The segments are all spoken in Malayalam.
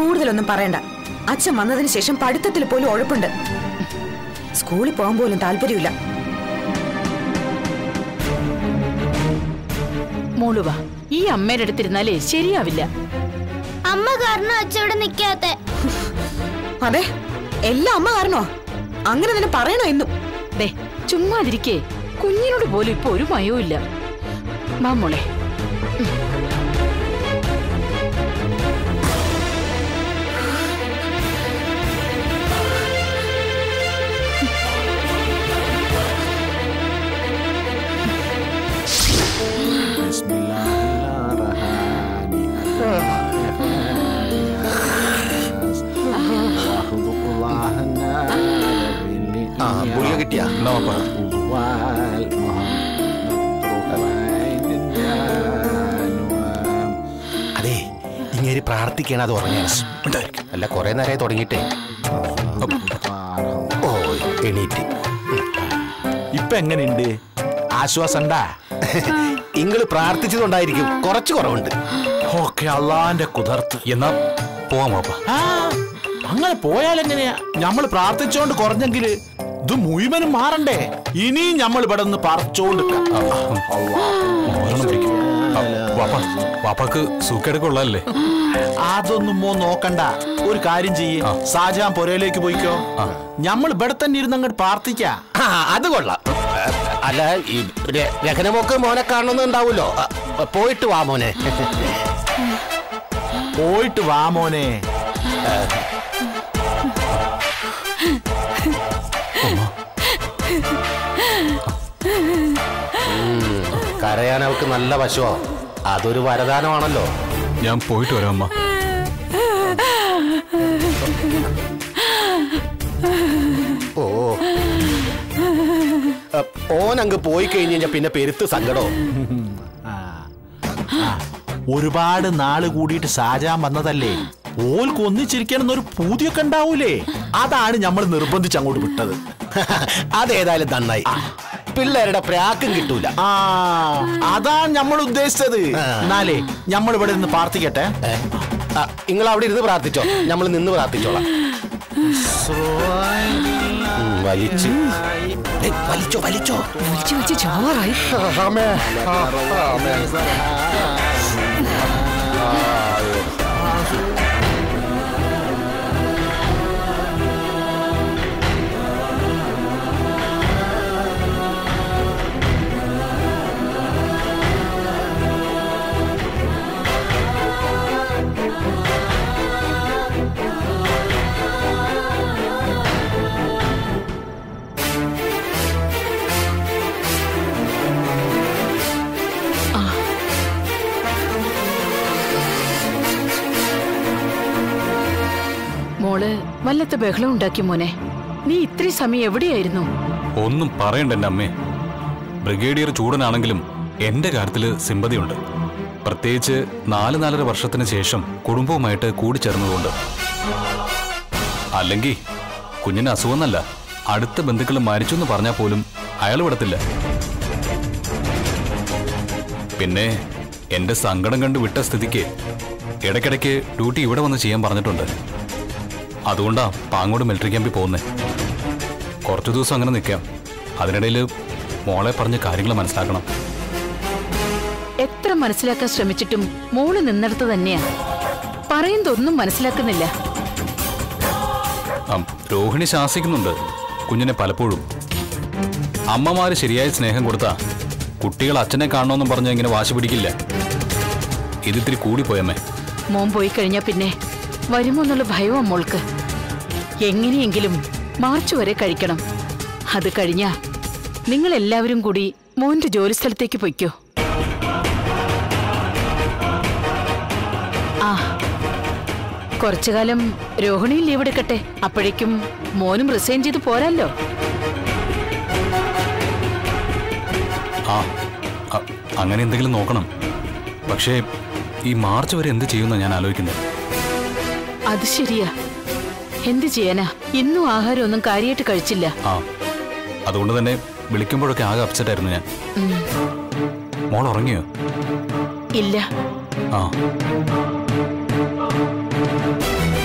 കൂടുതലൊന്നും പറയണ്ട അച്ഛൻ വന്നതിന് ശേഷം പഠിത്തത്തിൽ പോലും ഉഴപ്പുണ്ട് സ്കൂളിൽ പോകാൻ പോലും താല്പര്യമില്ല മോള് വാ ഈ അമ്മയുടെ അടുത്തിരുന്നാലേ ശരിയാവില്ല അമ്മ കാരണം അച്ഛൻ ഇവിടെ നിക്കാത്തെ അതെ എല്ലാം അമ്മ കാരണോ അങ്ങനെ തന്നെ പറയണോ എന്നും ദേ ചുമ്മാതിരിക്കേ കുഞ്ഞിനോട് പോലും ഇപ്പൊ ഒരു മയവും ഇല്ല വാ മോളെ ആ ഗുളിക കിട്ടിയാ അതെ ഇങ്ങനെ പ്രാർത്ഥിക്കണം അത് ഉറങ്ങാൻ അല്ല കുറെ നേരമായി തുടങ്ങിയിട്ടേ ഓ എണീറ്റ് ഇപ്പൊ എങ്ങനെയുണ്ട് ആശ്വാസണ്ടാ ഇങ്ങള് പ്രാർത്ഥിച്ചതുകൊണ്ടായിരിക്കും കുറച്ച് കുറവുണ്ട് ഓക്കെ അള്ളാന്റെ കുതിർത്ത് എന്നാ പോവാം വാപ്പ ആ അങ്ങനെ പോയാൽ എങ്ങനെയാ നമ്മൾ പ്രാർത്ഥിച്ചോണ്ട് കുറഞ്ഞെങ്കില് ഇത് മുഴുവനും മാറണ്ടേ ഇനിയും നമ്മൾ ഇവിടെ നിന്ന് പറിച്ചോണ്ട് മോഹനം പിടിക്കും ആ, വാപ്പ വാപ്പാക്ക് സൂക്കേടൊക്കെ അതൊന്നും മോ നോക്കണ്ട ഒരു കാര്യം ചെയ്യേ ഷാജഹാൻ പുരയിലേക്ക് പോയിക്കോ നമ്മൾ ഇവിടെ തന്നെ ഇരുന്ന് അങ്ങോട്ട് പ്രാർത്ഥിക്കാ ആ അത് കൊള്ളാം അല്ല ഈ ര- രഹനമൊക്കെ മോനെ കാണണമെന്നുണ്ടാവൂലോ ആ, പോയിട്ട് വാ മോനെ പോയിട്ട് വാ മോനെ കരയാൻ അവൾക്ക് നല്ല വശമോ അതൊരു വരദാനമാണല്ലോ ഞാൻ പോയിട്ട് വരാം അമ്മ ഓ അ, ഓൻ അങ്ങ് പോയി കഴിഞ്ഞ് കഴിഞ്ഞാൽ പിന്നെ പെരുത്ത് സങ്കടോ ഒരുപാട് നാള് കൂടിയിട്ട് ഷാജഹാൻ വന്നതല്ലേ ഓൽക്ക് ഒന്നിച്ചിരിക്കണം എന്നൊരു പൂതിയൊക്കെ ഉണ്ടാവൂലേ അതാണ് നമ്മൾ നിർബന്ധിച്ച് അങ്ങോട്ട് വിട്ടത് അതേതായാലും നന്നായി പിള്ളേരുടെ പ്രാക്കും കിട്ടൂല ആ അതാണ് നമ്മൾ ഉദ്ദേശിച്ചത് ആ. എന്നാലേ നമ്മൾ ഇവിടെ നിന്ന് പ്രാർത്ഥിക്കട്ടെ നിങ്ങൾ അവിടെ ഇരുന്ന് പ്രാർത്ഥിച്ചോ നമ്മൾ നിന്ന് പ്രാർത്ഥിച്ചോളാം ഉം, വലിച്ച് ഏയ്, വലിച്ചോ വലിച്ചോ വിളിച്ചു വെച്ച് ചാവാറായി മോള് വല്ലത്തെ ബഹളം ഉണ്ടാക്കി മോനെ നീ ഇത്രയും സമയം എവിടെയായിരുന്നു ഒന്നും പറയണ്ട എന്റെ അമ്മേ ബ്രിഗേഡിയർ ചൂടനാണെങ്കിലും എന്റെ കാര്യത്തില് സിമ്പതിയുണ്ട് പ്രത്യേകിച്ച് നാല് നാലര വർഷത്തിന് ശേഷം കുടുംബവുമായിട്ട് കൂടിച്ചേർന്നതുകൊണ്ട് അല്ലെങ്കിൽ കുഞ്ഞിന് അസുഖമെന്നല്ല അടുത്ത ബന്ധുക്കൾ മരിച്ചു എന്ന് പറഞ്ഞാൽ പോലും അയാൾ വിടത്തില്ല പിന്നെ എന്റെ സങ്കടം കണ്ട് വിട്ട സ്ഥിതിക്ക് ഇടയ്ക്കിടയ്ക്ക് ഡ്യൂട്ടി ഇവിടെ വന്ന് ചെയ്യാൻ പറഞ്ഞിട്ടുണ്ട് അതുകൊണ്ടാ പാങ്ങോട് മിലിറ്ററി ക്യാമ്പിൽ പോകുന്നത് കുറച്ചു ദിവസം അങ്ങനെ നിൽക്കാം അതിനിടയിൽ മോളെ പറഞ്ഞ് കാര്യങ്ങൾ മനസ്സിലാക്കണം എത്ര മനസ്സിലാക്കാൻ ശ്രമിച്ചിട്ടും മോള് നിന്നിടത്ത് തന്നെയാ പറയുന്നതൊന്നും മനസ്സിലാക്കുന്നില്ല ആം, രോഹിണി ശാസിക്കുന്നുണ്ട് കുഞ്ഞിനെ പലപ്പോഴും അമ്മമാര് ശരിയായ സ്നേഹം കൊടുത്താ കുട്ടികൾ അച്ഛനെ കാണണമെന്നും പറഞ്ഞ് ഇങ്ങനെ വാശി പിടിക്കില്ല ഇതിത്തിരി കൂടിപ്പോയമ്മേ മോൻ പോയി കഴിഞ്ഞാ പിന്നെ വരുമോ എന്നുള്ള ഭയവും മോൾക്ക് എങ്ങനെയെങ്കിലും മാർച്ച് വരെ കഴിക്കണം അത് കഴിഞ്ഞാ നിങ്ങൾ എല്ലാവരും കൂടി മോന്റെ ജോലി സ്ഥലത്തേക്ക് പൊയ്ക്കോ ആ കുറച്ചു കാലം രോഹിണിയിൽ ലീവ് എടുക്കട്ടെ അപ്പോഴേക്കും മോനും റിസൈൻ ചെയ്ത് പോരാല്ലോ ആ അ- അങ്ങനെ എന്തെങ്കിലും നോക്കണം പക്ഷേ ഈ മാർച്ച് വരെ എന്ത് ചെയ്യുമെന്നാണ് ഞാൻ ആലോചിക്കുന്നത് അത് ശരിയാ എന്ത് ചെയ്യാനാ ഇന്നും ആഹാരമൊന്നും കാര്യമായിട്ട് കഴിച്ചില്ല ആ അതുകൊണ്ട് തന്നെ വിളിക്കുമ്പോഴൊക്കെ ആകെ അപ്സെറ്റ് ആയിരുന്നു ഞാൻ ഉം. മോൾ ഉറങ്ങിയോ ഇല്ല ആ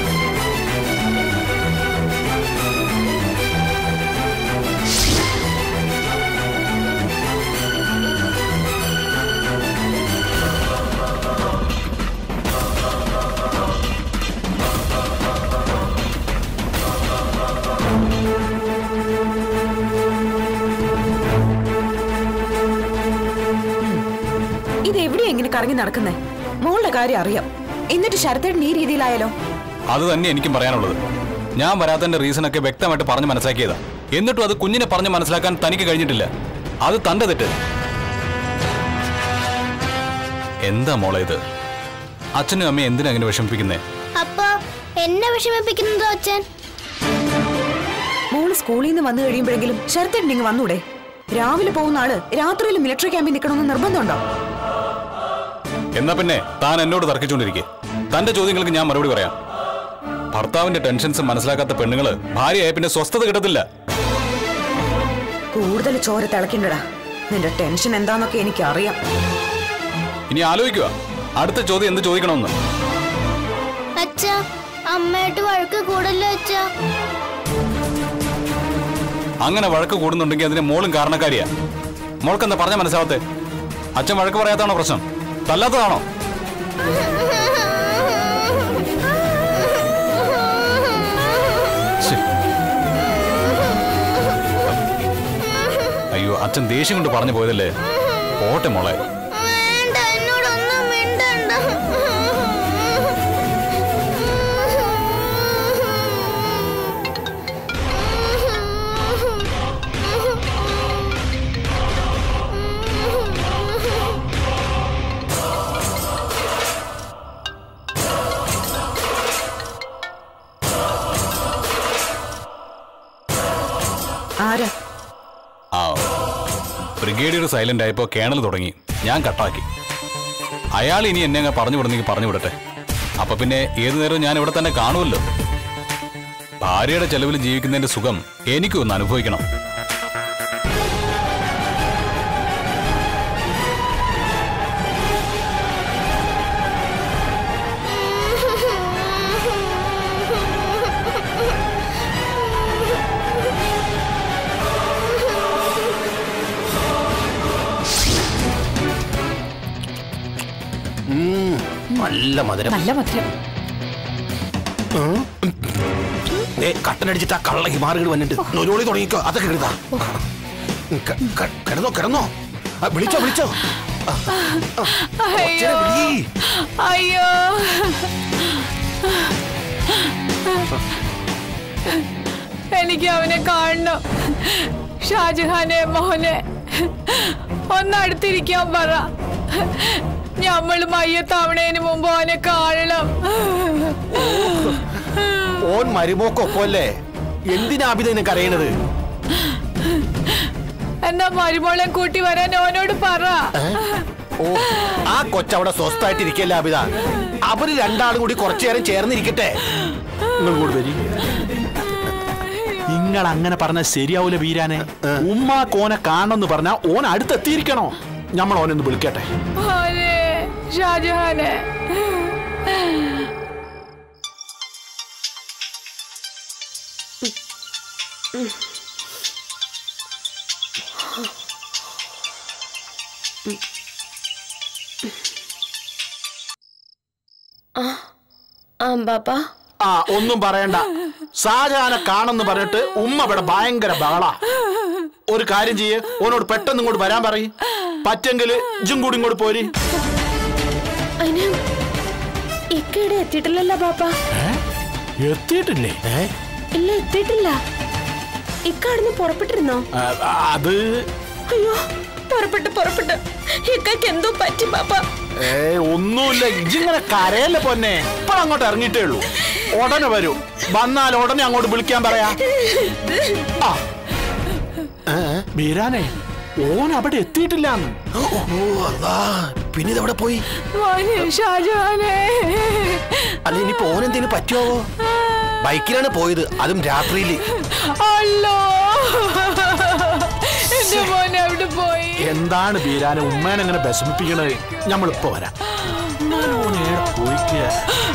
ഇത് എവിടെയാ ഇങ്ങനെ കറങ്ങി നടക്കുന്നേ മോളുടെ കാര്യം അറിയാം എന്നിട്ട് ശരത്തേട്ടൻ ഈ രീതിയിലായാലോ അത് തന്നെ എനിക്കും പറയാനുള്ളത് ഞാൻ വരാത്തതിന്റെ റീസൺ ഒക്കെ വ്യക്തമായിട്ട് പറഞ്ഞ് മനസ്സിലാക്കിയതാ എന്നിട്ടും അത് കുഞ്ഞിനെ പറഞ്ഞ് മനസ്സിലാക്കാൻ തനിക്ക് കഴിഞ്ഞിട്ടില്ല അത് തന്റെ തെറ്റ് എന്താ മോളെ ഇത് അച്ഛനും അമ്മയും എന്തിനാ അങ്ങനെ വിഷമിപ്പിക്കുന്നേ അപ്പൊ എന്നെ വിഷമിപ്പിക്കുന്നതോ അച്ഛൻ മോള് സ്കൂളിൽ നിന്ന് വന്നു കഴിയുമ്പോഴെങ്കിലും ശരത്തേട്ടൻ ഇങ്ങ് വന്നൂടെ രാവിലെ പോകുന്ന ആള് രാത്രിയിൽ മിലിറ്ററി ക്യാമ്പിൽ നിൽക്കണമെന്ന് നിർബന്ധമുണ്ടോ എന്നാ പിന്നെ താൻ എന്നോട് തർക്കിച്ചുകൊണ്ടിരിക്കെ തന്റെ ചോദ്യങ്ങൾക്ക് ഞാൻ മറുപടി പറയാം ഭർത്താവിന്റെ ടെൻഷൻസ് മനസ്സിലാക്കാത്ത പെണ്ണുങ്ങള് ഭാര്യയായ പിന്നെ സ്വസ്ഥത കിട്ടത്തില്ല കൂടുതൽ ചോര തിളക്കണ്ടടാ നിന്റെ ടെൻഷൻ എന്താന്നൊക്കെ എനിക്കറിയാം ഇനി ആലോചിക്കുക അടുത്ത ചോദ്യം എന്ത് ചോദിക്കണമെന്ന് അച്ഛ അമ്മയായിട്ട് വഴക്ക് കൂടല്ലോ അച്ഛ അങ്ങനെ വഴക്ക് കൂടുന്നുണ്ടെങ്കിൽ അതിന് മോളും കാരണക്കാരിയാ മോൾക്ക് എന്താ പറഞ്ഞ മനസ്സിലാവത്തെ അച്ഛൻ വഴക്ക് പറയാത്താണോ പ്രശ്നം തല്ലാത്തതാണോ ശ്ശെ. അയ്യോ അച്ഛൻ ദേഷ്യം കൊണ്ട് പറഞ്ഞു പോയതല്ലേ പോട്ടെ മോളെ വേണ്ട എന്നോടൊന്നും മിണ്ടണ്ട ആരാ ആ ബ്രിഗേഡിയർ സൈലന്റ് ആയപ്പോ കേണൽ തുടങ്ങി ഞാൻ കട്ടാക്കി അയാൾ ഇനി എന്നെ അങ്ങ് പറഞ്ഞു വിടുന്നെങ്കിൽ പറഞ്ഞു വിടട്ടെ അപ്പൊ പിന്നെ ഏതു നേരവും ഞാൻ ഇവിടെ തന്നെ കാണുമല്ലോ ഭാര്യയുടെ ചെലവിൽ ജീവിക്കുന്നതിന്റെ സുഖം എനിക്കും ഒന്ന് അനുഭവിക്കണം നല്ല മധുരം നല്ല മധുരം ഏ കട്ടനടിച്ചിട്ട് ആ കള്ള ഹിമാറുകൾ വന്നിട്ട് നൊരോളി തുടങ്ങിക്കോ അതൊക്കെ കിടതാ കിടന്നോ കിടന്നോ ആ, വിളിച്ചോ വിളിച്ചോ ആ, ആ, കൊച്ചിനെ വിളി. അയ്യോ എനിക്ക് അവനെ കാണണം ഷാജഹാനെ മോനെ ഒന്ന് അടുത്തിരിക്കാൻ പറ ഞമ്മൾ മയ്യത്താവണേന് മുമ്പ് അവനെ കാണണം ഓൻ മരുമോക്കൊപ്പല്ലേ എന്തിനാ അഭിത നിനക്ക് അറിയണത് എന്നാ മരുമോളെ കൂട്ടി വരാൻ ഓനോട് പറ ഓ ആ കൊച്ചവിടെ സ്വസ്ഥായിട്ടിരിക്കല്ല അഭിത അവര് രണ്ടാളും കൂടി കുറച്ചു നേരം ചേർന്നിരിക്കട്ടെ നിങ്ങൾ കൂടി വരി നിങ്ങൾ അങ്ങനെ പറഞ്ഞ ശരിയാവൂല വീരാനെ ഉമ്മാ കോനെ കാണണമെന്ന് പറഞ്ഞാ ഓൻ അടുത്തെത്തിയിരിക്കണോ നമ്മൾ ഓനൊന്ന് വിളിക്കട്ടെ മോനെ ഷാജഹാനെ അമ്പാപ്പാ ആ ഒന്നും പറയണ്ട ഷാജഹാനെ കാണുന്നു പറഞ്ഞിട്ട് ഉമ്മ ഇവിടെ ഭയങ്കര ബഹള ഒരു കാര്യം ചെയ്യ് ഓനോട് പെട്ടെന്ന് ഇങ്ങോട്ട് വരാൻ പറയും പറ്റെങ്കിൽ ഇജും കൂടി ഇങ്ങോട്ട് പോരി അതിന് ഇക്കയുടെ എത്തിയിട്ടില്ലല്ലോ പാപ്പ എത്തിയിട്ടില്ലേ ഇല്ല എത്തിയിട്ടില്ല ഇക്ക അവിടുന്ന് പുറപ്പെട്ടിരുന്നോ ആ, അത് അയ്യോ പുറപ്പെട്ട് പുറപ്പെട്ട് ഇക്കയ്ക്ക് എന്തോ പറ്റി പാപ്പ ഏ ഒന്നുമില്ല ഇജിങ്ങനെ കരയല്ലേ പൊന്നെ ഇപ്പൊ അങ്ങോട്ട് ഇറങ്ങിയിട്ടേ ഉള്ളൂ ഉടനെ വരൂ വന്നാൽ ഉടനെ അങ്ങോട്ട് വിളിക്കാൻ പറയാ ആ ബീരാനെ ഓൻ അവിടെ എത്തിയിട്ടില്ലാന്ന് ഓ അതാ പിന്നെ ഇതെവിടെ പോയി മോനെ ഷാജഹാനെ അല്ല ഇനിയിപ്പോ ഓനെന്തേലും പറ്റുമോ ബൈക്കിലാണ് പോയത് അതും രാത്രിയില് അല്ലോ എന്റെ മോനെ അവിടെ പോയി എന്താണ് ബീരാനെ ഉമ്മേനെ അങ്ങനെ വിഷമിപ്പിക്കണത് ഞമ്മളിപ്പോ വരാം എന്നാലും ഓൻ ഏടെ പോയിക്കാ?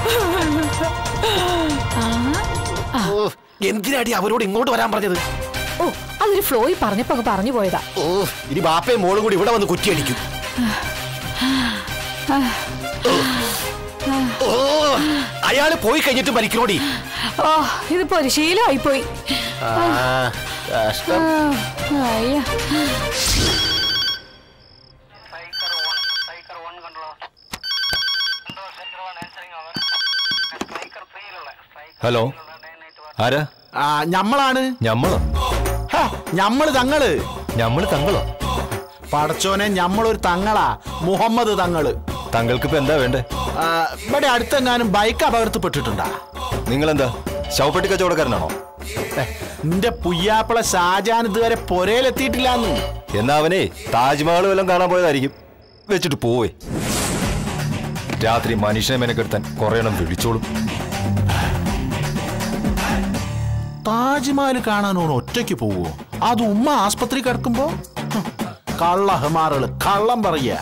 ഓ എന്തിനാടി അവരോട് ഇങ്ങോട്ട് വരാൻ പറഞ്ഞത് ഓ അതൊരു ഫ്ലോയിൽ പറഞ്ഞപ്പോ അങ്ങ് പറഞ്ഞു പോയതാ ഓ ഇനി ബാപ്പയും മോളും കൂടി ഇവിടെ വന്ന് കുറ്റിയടിക്കും ഓ അയാള് പോയി കഴിഞ്ഞിട്ട് മരിക്കണോടി ഓ ഇതിപ്പോ ഒരു ശീലമായി പോയി കഷ്ടം അയ്യ ഹലോ ആരാ ആ ഞമ്മളാണ് ഞമ്മളോ ഹ, ഞമ്മള് തങ്ങള് ഞമ്മള് തങ്ങളോ പടച്ചോനെ ഞമ്മളൊരു തങ്ങളാ മുഹമ്മദ് തങ്ങള് തങ്ങൾക്ക് ഇപ്പൊ എന്താ വേണ്ടേ ആ, ഇവിടെ അടുത്തെങ്ങാനും ബൈക്ക് അപകടത്തിൽപ്പെട്ടിട്ടുണ്ടാ നിങ്ങളെന്താ ശവപ്പെട്ടി കച്ചവടക്കാരനാണോ ഏ, നിന്റെ പുയ്യാപ്പിള ഷാജാൻ ഇതുവരെ പൊരയിലെത്തിയിട്ടില്ലാന്ന് എന്നാ അവനെ താജ്മഹൽ വല്ലതും കാണാൻ പോയതായിരിക്കും വെച്ചിട്ട് പോവേ രാത്രി മനുഷ്യനെ മെനക്കെടുത്താൻ കുറെ എണ്ണം വിളിച്ചോളും താജ്മഹൽ കാണാൻ ഓൺ ഒറ്റയ്ക്ക് പോവോ അത് ഉമ്മ ആസ്പത്രി കിടക്കുമ്പോ ഹും, കള്ള ഹമാറുകള് കള്ളം പറയ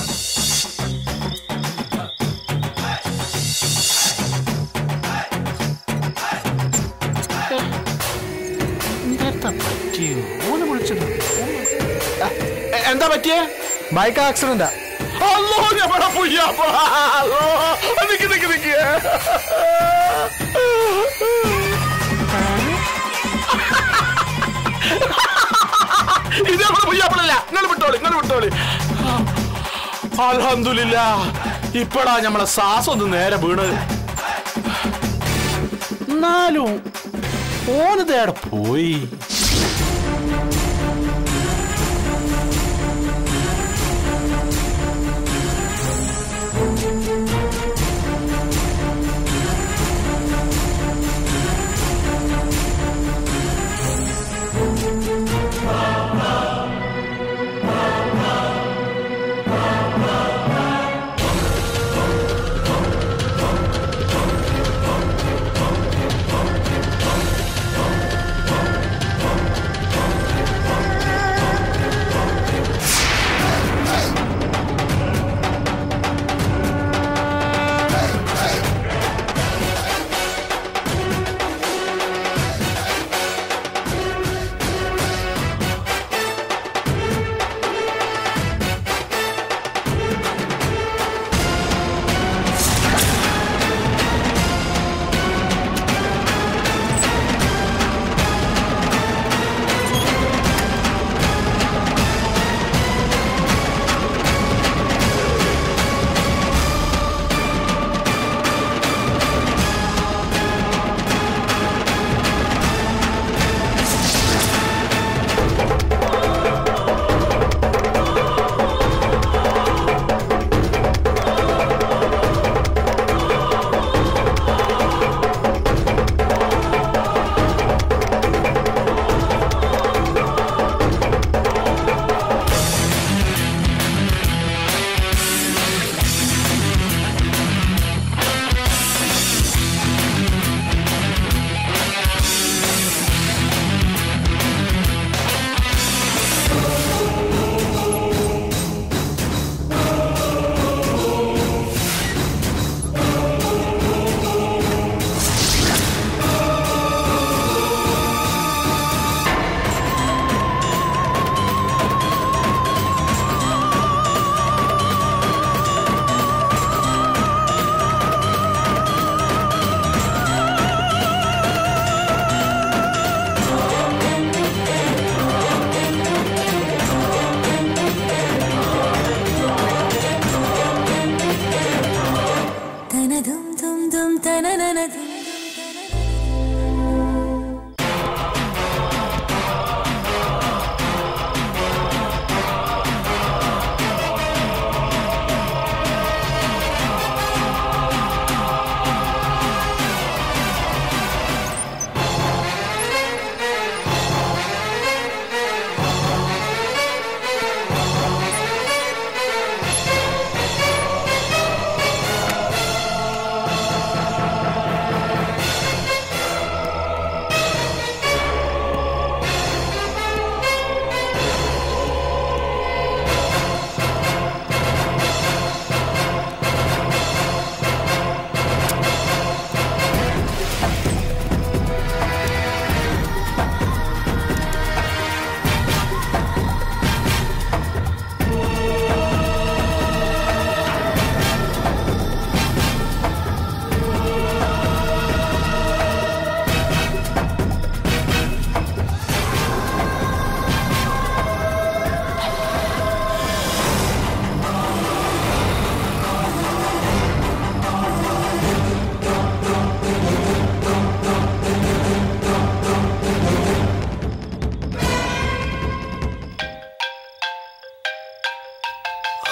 എന്താ പറ്റിയേ ബൈക്ക് ആക്സിഡന്റാ അല്ലോ ഞമ്മടെ പുയ്യാപ്പ അല്ലോ നിക്ക് നിക്ക് നിക്ക് ഇത് നമ്മുടെ പുയ്യാപ്പളല്ല നിങ്ങൾ വിട്ടോളി നിങ്ങൾ വിട്ടോളി അൽഹംദുലില്ല ഇപ്പടാ നമ്മളെ ശ്വാസം ഒന്ന് നേരെ വീണ് എന്നാലും ഓനതേടെ പോയി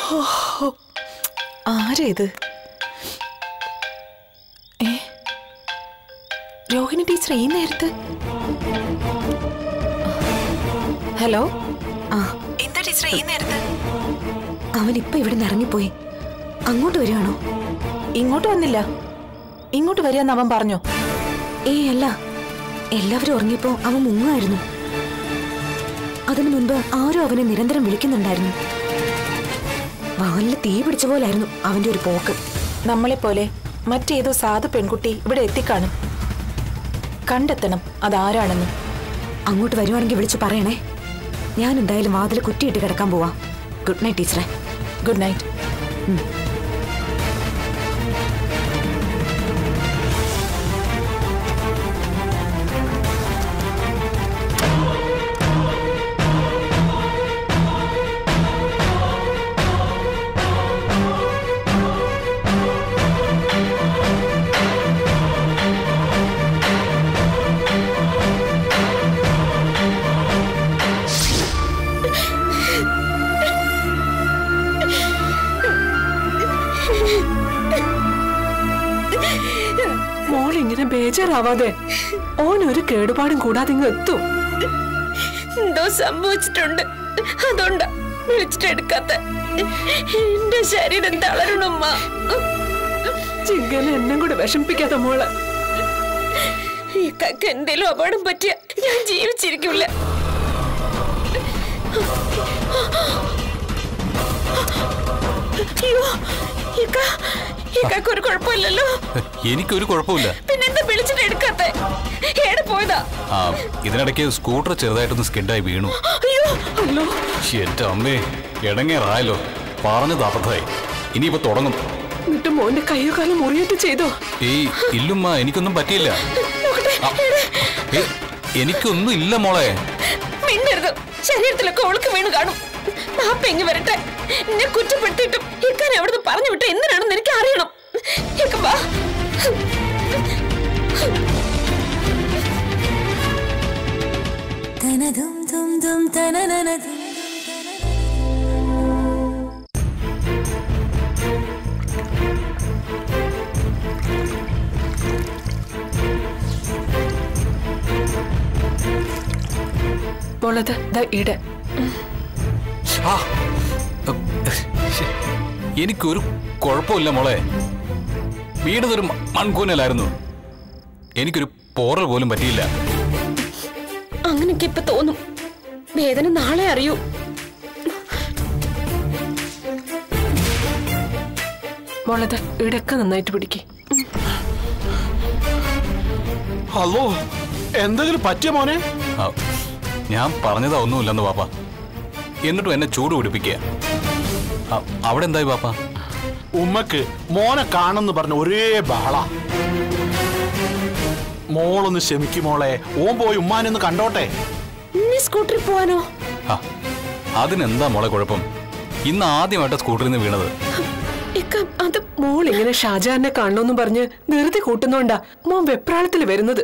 ആരാ ഇത് ഏ രോഹിണി ടീച്ചർ ഈ നേരത്ത് ഹലോ ആ എന്താ ടീച്ചർ ഈ നേരത്ത് അവൻ ഇപ്പൊ ഇവിടെ നിന്ന് ഇറങ്ങിപ്പോയി അങ്ങോട്ട് വരികയാണോ ഇങ്ങോട്ട് വന്നില്ല ഇങ്ങോട്ട് വരികയെന്ന് അവൻ പറഞ്ഞോ ഏയ് അല്ല എല്ലാവരും ഉറങ്ങിയപ്പോ അവൻ മുങ്ങായിരുന്നു അതിനു മുൻപ് ആരോ അവനെ നിരന്തരം വിളിക്കുന്നുണ്ടായിരുന്നു വാലിൽ തീ പിടിച്ച പോലായിരുന്നു അവന്റെ ഒരു പോക്ക് നമ്മളെ പോലെ മറ്റേതോ സാധു പെൺകുട്ടി ഇവിടെ എത്തിക്കാണും കണ്ടെത്തണം അതാരാണെന്ന് അങ്ങോട്ട് വരുവാണെങ്കിൽ വിളിച്ചു പറയണേ ഞാൻ എന്തായാലും വാതിൽ കുറ്റിയിട്ട് കിടക്കാൻ പോവാ ഗുഡ് നൈറ്റ് ടീച്ചറെ ഗുഡ് നൈറ്റ് മോൾ ഇങ്ങനെ ബേജാറാവാതെ ഓൻ ഒരു കേടുപാടും കൂടാതെ ഇങ്ങ് എത്തും എന്തോ സംഭവിച്ചിട്ടുണ്ട് അതുകൊണ്ടാ വിളിച്ചിട്ട് എടുക്കാത്ത എന്റെ ശരീരം തളരണമ്മ ചിങ്കന എന്നെ കൂടെ വിഷമിപ്പിക്കാത്ത മോളെ ഈ കക്ക് എന്തേലും അപകടം പറ്റിയ ഞാൻ ജീവിച്ചിരിക്കില്ല അയ്യോ ഇക്ക ഇക്കാക്ക് ഒരു കുഴപ്പമില്ലല്ലോ എനിക്കൊരു കുഴപ്പമില്ല പിന്നെന്താ വിളിച്ചിട്ട് എടുക്കാത്ത ഏടെ പോയതാ ആ ഇതിനിടയ്ക്ക് സ്കൂട്ടർ ചെറുതായിട്ടൊന്ന് സ്കിഡായി വീണു അയ്യോ അല്ലോ എന്റെ അമ്മേ ഇടങ്ങേറായല്ലോ പറഞ്ഞത് അബദ്ധമായി ഇനിയിപ്പോ തുടങ്ങും എന്നിട്ട് മോന്റെ കയ്യോ കാലം മുറിയിട്ട് ചെയ്തോ ഏയ് ഇല്ലുമ്മ എനിക്കൊന്നും പറ്റിയില്ല ആ, ഏയ്, എനിക്കൊന്നും ഇല്ല മോളെ മിണ്ടരുത് ശരീരത്തിലൊക്കെ ഒളുക്ക് വീണ് കാണും പാപ്പ ഇങ്ങ് വരട്ടെ എന്നെ കുറ്റപ്പെടുത്തിയിട്ടും ഇക്കാൻ എവിടുന്ന് പറഞ്ഞു വിട്ട എന്തിനാണെന്ന് എനിക്ക് അറിയണം ഇക്ക വാ മോളത് ദാ ഈടെ ആ, ശ്ശെ, എനിക്കൊരു കുഴപ്പമില്ല മോളെ വീണതൊരു മ- മൺകൂനലായിരുന്നു എനിക്കൊരു പോറൽ പോലും പറ്റിയില്ല അങ്ങനെയൊക്കെ ഇപ്പൊ തോന്നും വേദന നാളെ അറിയൂ മോളത് ഈടൊക്കെ നന്നായിട്ട് പിടിക്കേ ഹലോ എന്തെങ്കിലും പറ്റിയ മോനെ ആ, ഞാൻ പറഞ്ഞതാ ഒന്നുമില്ലെന്ന് പാപ്പ എന്നിട്ടും എന്നെ ചൂട് പിടിപ്പിക്കുക ആ, അവിടെ എന്തായി പാപ്പ ഉമ്മക്ക് മോനെ കാണുന്നു പറഞ്ഞ ഒരേ ബഹള മോളൊന്ന് ക്ഷമിക്കും മോളെ ഓൻ പോയി ഉമ്മാനൊന്ന് കണ്ടോട്ടെ ഇനി സ്കൂട്ടറിൽ പോവാനോ ആ, അതിനെന്താ മോളെ കുഴപ്പം ഇന്ന് ആദ്യമായിട്ടാ സ്കൂട്ടറിൽ നിന്ന് വീണത് ഇക്ക അത് മോൾ ഇങ്ങനെ ഷാജഹാനെ കാണണമെന്നും പറഞ്ഞ് ധൃതി കൂട്ടുന്നോണ്ടാ മോൻ വെപ്രാളത്തിൽ വരുന്നത്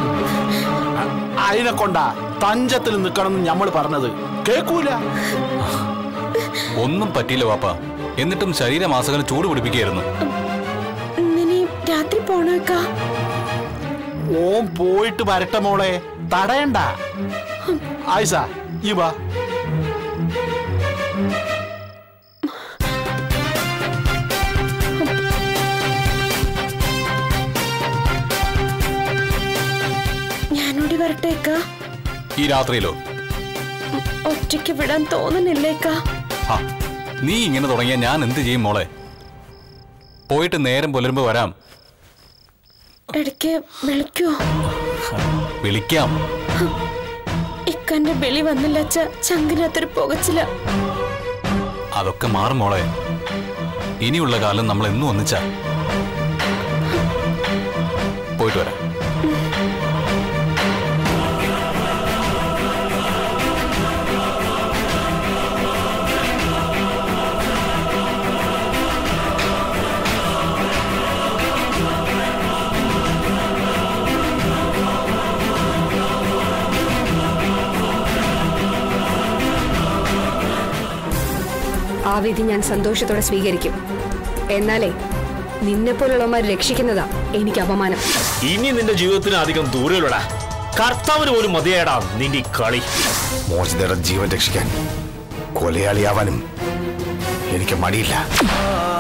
അതിനെ കൊണ്ടാ തഞ്ചത്തിൽ നിൽക്കണം ഞമ്മൾ പറഞ്ഞത് കേക്കൂല ഒന്നും പറ്റിയില്ല പാപ്പ എന്നിട്ടും ശരീരമാസകലം ചൂട് പിടിപ്പിക്കുകയായിരുന്നു ഇനി രാത്രി പോണേക്ക ഓൻ പോയിട്ട് വരട്ടെ മോളെ തടയണ്ട ആയിസ ഈ വാ ഞാനോടി വരട്ടേക്ക ഈ രാത്രിയിലോ ഒറ്റയ്ക്ക് വിടാൻ തോന്നുന്നില്ലേക്ക ആ നീ ഇങ്ങനെ തുടങ്ങിയാൽ ഞാൻ എന്ത് ചെയ്യും മോളെ പോയിട്ട് നേരം പുലരുമ്പോ വരാം ഇടയ്ക്ക് വിളിക്കോ വിളിക്കാം ഇക്കന്റെ വിളി വന്നില്ല അച്ഛ ചങ്കിനകത്തൊരു പുകച്ചില്ല അതൊക്കെ മാറും മോളെ ഇനിയുള്ള കാലം നമ്മൾ എന്നും ഒന്നിച്ചാ പോയിട്ട് വരാം ആ വിധി ഞാൻ സന്തോഷത്തോടെ സ്വീകരിക്കും എന്നാലേ നിന്നെപ്പോലുള്ളവന്മാർ രക്ഷിക്കുന്നതാ എനിക്ക് അപമാനം ഇനി നിന്റെ ജീവിതത്തിന് അധികം ദൂരമില്ലടാ കർത്താവിന് പോലും മതിയായടാ നിന്റെ ഈ കളി മോചിതയുടെ ജീവൻ രക്ഷിക്കാൻ കൊലയാളിയാവാനും എനിക്ക് മടിയില്ല ആ